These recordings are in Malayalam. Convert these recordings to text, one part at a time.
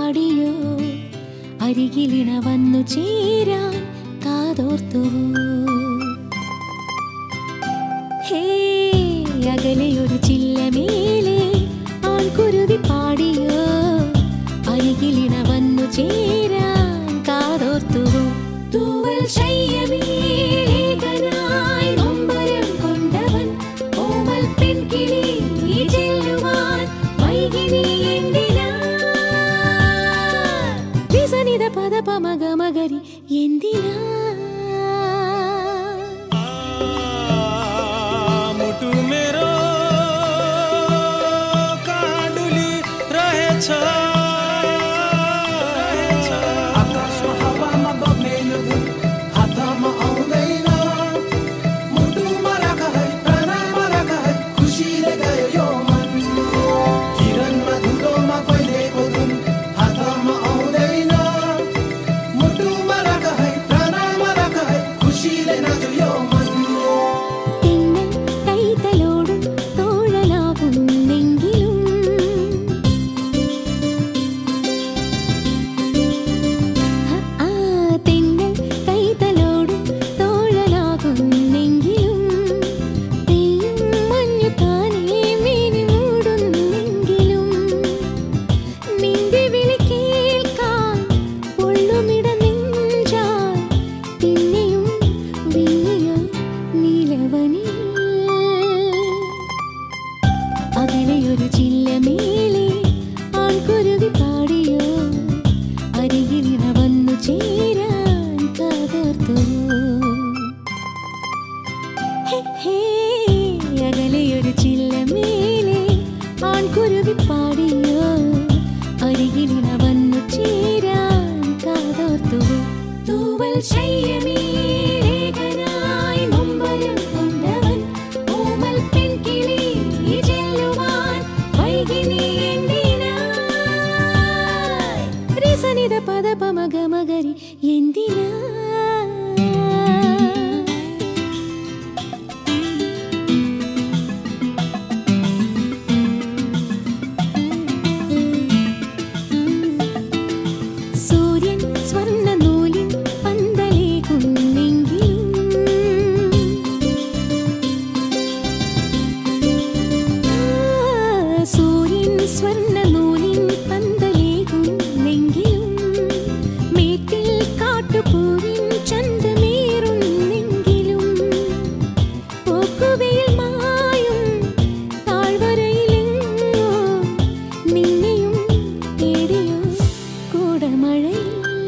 പാടിയോ അരികിലിണ വന്നു ചേരാൻ കാതോർത്തുവോ ഹേ അകലെ ഒരു ചില്ലമേലെ ആൺകുരുവി പാടിയോ അരികിലിണ വന്നു ചേരാൻ കാതോർത്തുവോ തൂവൽ ശയ്യമേലേകനായി നൊമ്പരം കൊണ്ടവൻ ഓമൽ പെൺകിളി നീ ചെല്ലുവാൻ വൈകി നീ എന്തിനാ വിസനിത പദ പമഗ മകരി എന്തിനാ મોટું મેરો કાંડુલી રહે છે आकाशमा हावामा बग्ने धुन हातमा आउँदैन मुटुमा राख है प्राणमा राख है खुसीले गयो यो मन किरणमा धुलोमा फैलेको धुन हातमा आउँदैन मुटुमा राख है प्राणमा राख है खुसीले नाच्यो यो मन തിന്നൽ കൈതലോടും തോഴലാകുന്നെങ്കിലും ആ തിന്നൽ കൈതലോടും തോഴലാകുന്നെങ്കിലും പെയ്യും മഞ്ഞു താനേ മീനി മൂടുന്നെങ്കിലും നിന്റെ വിളി കേൾക്കാൻ ഉള്ളുമിട നെഞ്ചാൽ പിന്നെയും വിങ്ങിയ നീലവനിൽ അകലെയൊരു ചില്ലമേലെ ആൺകുരുവി പാടിയോ അരികിലിണ വന്നു ചേരാൻ കാതോർത്തു ഹേ, അകലെയൊരു ചില്ലമേലെ ആൺകുരുവി പാടിയോ അരികിലിണ വന്നു ചേരാൻ കാതോർത്തു തൂവൽ ശയ്യമേലേഖനായി നൊമ്പരം കൊണ്ടവൻ ഓമൽ പെൺകിളി നീ ചെല്ലുവാൻ വൈകി നീ എന്തിനായി രസനിത പദ പമഗ മകരി എന്തിനാ സൂര്യൻ സ്വർണ്ണ നൂലിൻ പന്തലേകുന്നെങ്കിലും ആ, സൂര്യൻ സ്വർണ്ണ നൂലിൻ പന്തലേകുന്നെങ്കിലും മേറ്റിൽ കാട്ടുപൂവിൻ ചന്തമേറുന്നെങ്കിലും പോക്കുവെയിൽ മായും താഴ്വരയിലെങ്ങോ നിന്നെയും തേടിയോ കൂടമഴയിൽ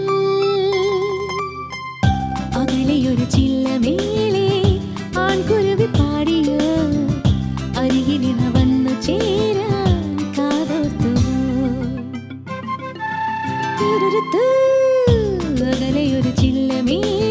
അകലെയൊരു ചില്ലമേലെ ആൺകുരുവി പാടിയോ അരികിലിണ വന്നു ചേരാൻ കാതോർത്തു തിരുരുത്ത് അകലെയൊരു ചില്ലമേലെ